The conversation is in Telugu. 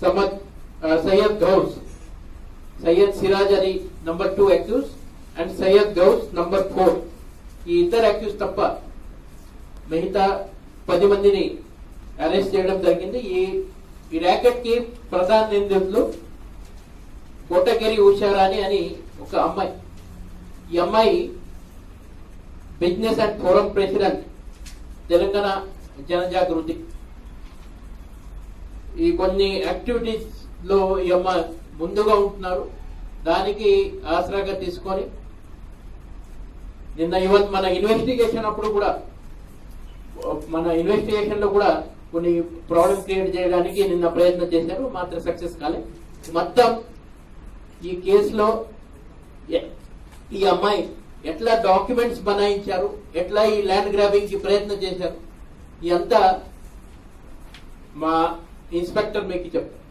Samad Syed Ghouse Syed Siraj Ali number two accused and Syed Ghouse number four ఈ ఇద్దరు అక్యూస్ తప్ప మిగతా పది మందిని అరెస్ట్ చేయడం జరిగింది ఈ ఈ ర్యాకెట్ కి ప్రధాన నిందితులు కోటగిరి ఉషారాణి అని ఒక అమ్మాయి ఈ అమ్మాయి business and forum president Telangana Janajagruthi ఈ కొన్ని యాక్టివిటీస్ లో ఈ అమ్మాయి ముందుగా ఉంటున్నారు దానికి ఆసరాగా తీసుకొని నిన్న ఇవన్ మన ఇన్వెస్టిగేషన్ అప్పుడు కూడా మన ఇన్వెస్టిగేషన్ లో కూడా కొన్ని ప్రాబ్లం క్రియేట్ చేయడానికి నిన్న ప్రయత్నం చేశారు మాత్రం సక్సెస్ కాలే మొత్తం ఈ కేసులో ఎ- ఈ అమ్మాయి ఎట్లా డాక్యుమెంట్స్ బనాయించారు ఎట్లా ఈ ల్యాండ్ గ్రాబింగ్ కి ప్రయత్నం చేశారు ఇదంతా మా ఇన్స్పెక్టర్ మీకు చెప్తారు